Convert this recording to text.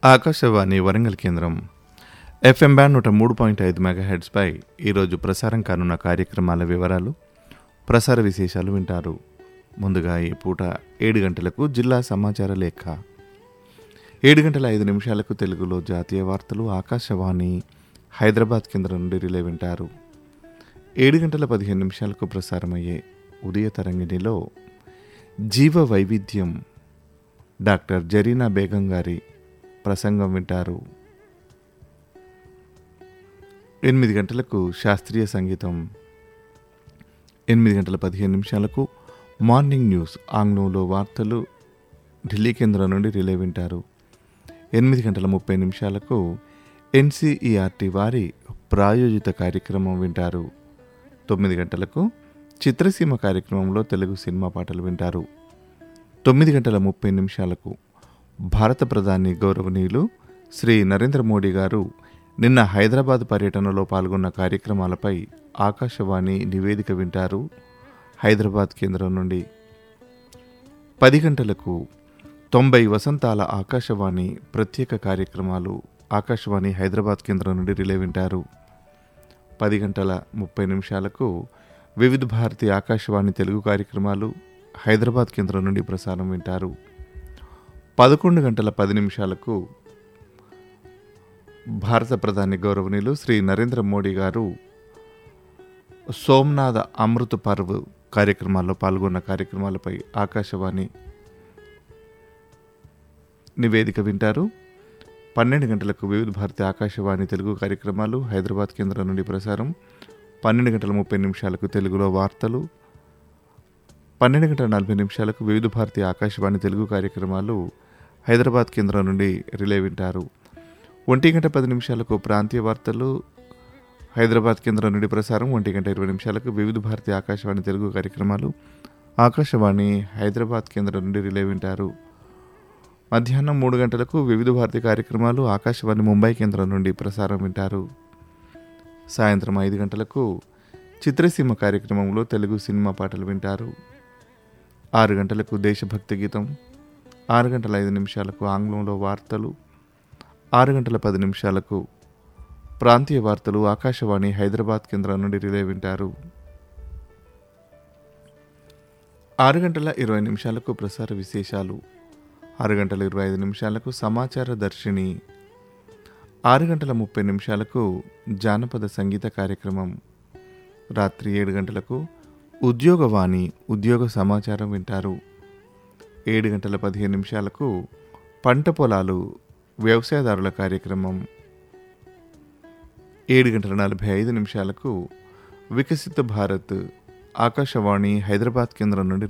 ఆకాశవాణి వరంగల్ కేంద్రం FM band నూట మూడు పాయింట్ ఐదు మెగాహెడ్స్పై ఈరోజు ప్రసారం కానున్న కార్యక్రమాల వివరాలు ప్రసార విశేషాలు వింటారు ముందుగా ఈ పూట ఏడు గంటలకు జిల్లా సమాచార లేఖ ఏడు గంటల ఐదు నిమిషాలకు తెలుగులో జాతీయ వార్తలు ఆకాశవాణి హైదరాబాద్ కేంద్రం నుండి రిలే వింటారు ఏడు గంటల పదిహేను నిమిషాలకు ప్రసారమయ్యే ఉదయ తరంగిణిలో జీవ వైవిధ్యం డాక్టర్ జరీనా బేగం గారి ప్రసంగం వింటారు ఎనిమిది గంటలకు శాస్త్రీయ సంగీతం ఎనిమిది గంటల పదిహేను నిమిషాలకు మార్నింగ్ న్యూస్ ఆంగ్లంలో వార్తలు ఢిల్లీ కేంద్రం నుండి రిలే వింటారు ఎనిమిది గంటల ముప్పై నిమిషాలకు ఎన్సీఈఆర్టీ వారి ప్రాయోజిత కార్యక్రమం వింటారు తొమ్మిది గంటలకు చిత్రసీమ కార్యక్రమంలో తెలుగు సినిమా పాటలు వింటారు తొమ్మిది గంటల ముప్పై నిమిషాలకు భారత ప్రధాని గౌరవనీయులు శ్రీ నరేంద్ర మోడీ గారు నిన్న హైదరాబాద్ పర్యటనలో పాల్గొన్న కార్యక్రమాలపై ఆకాశవాణి నివేదిక వింటారు హైదరాబాద్ కేంద్రం నుండి పది గంటలకు తొంభై వసంతాల ఆకాశవాణి ప్రత్యేక కార్యక్రమాలు ఆకాశవాణి హైదరాబాద్ కేంద్రం నుండి రిలే వింటారు పది గంటల ముప్పై నిమిషాలకు వివిధ భారతి ఆకాశవాణి తెలుగు కార్యక్రమాలు హైదరాబాద్ కేంద్రం నుండి ప్రసారం వింటారు పదకొండు గంటల పది నిమిషాలకు భారత ప్రధాని గౌరవనీయులు శ్రీ నరేంద్ర మోడీ గారు సోమనాథ అమృత పర్వ్ కార్యక్రమాల్లో పాల్గొన్న కార్యక్రమాలపై ఆకాశవాణి నివేదిక వింటారు పన్నెండు గంటలకు వివిధ భారతి ఆకాశవాణి తెలుగు కార్యక్రమాలు హైదరాబాద్ కేంద్రం నుండి ప్రసారం పన్నెండు గంటల ముప్పై నిమిషాలకు తెలుగులో వార్తలు పన్నెండు గంటల నలభై నిమిషాలకు వివిధ భారతి ఆకాశవాణి తెలుగు కార్యక్రమాలు హైదరాబాద్ కేంద్రం నుండి రిలే వింటారు ఒంటి గంట పది నిమిషాలకు ప్రాంతీయ వార్తలు హైదరాబాద్ కేంద్రం నుండి ప్రసారం ఒంటి గంట ఇరవై నిమిషాలకు వివిధ భారతి ఆకాశవాణి తెలుగు కార్యక్రమాలు ఆకాశవాణి హైదరాబాద్ కేంద్రం నుండి రిలే వింటారు మధ్యాహ్నం మూడు గంటలకు వివిధ భారతి కార్యక్రమాలు ఆకాశవాణి ముంబై కేంద్రం నుండి ప్రసారం వింటారు సాయంత్రం ఐదు గంటలకు చిత్రసీమ కార్యక్రమంలో తెలుగు సినిమా పాటలు వింటారు ఆరు గంటలకు దేశభక్తి గీతం ఆరు గంటల ఐదు నిమిషాలకు ఆంగ్లంలో వార్తలు ఆరు గంటల పది నిమిషాలకు ప్రాంతీయ వార్తలు ఆకాశవాణి హైదరాబాద్ కేంద్రం నుండి రిలే వింటారు ఆరు గంటల ఇరవై నిమిషాలకు ప్రసార విశేషాలు ఆరు గంటల ఇరవై ఐదు నిమిషాలకు సమాచార దర్శిని ఆరు గంటల ముప్పై నిమిషాలకు జానపద సంగీత కార్యక్రమం రాత్రి ఏడు గంటలకు ఉద్యోగవాణి ఉద్యోగ సమాచారం వింటారు ఏడు గంటల పదిహేను నిమిషాలకు పంట పొలాలు వ్యవసాయదారుల కార్యక్రమం ఏడు గంటల నలభై ఐదు నిమిషాలకు వికసిత భారత్ ఆకాశవాణి హైదరాబాద్ కేంద్రం నుండి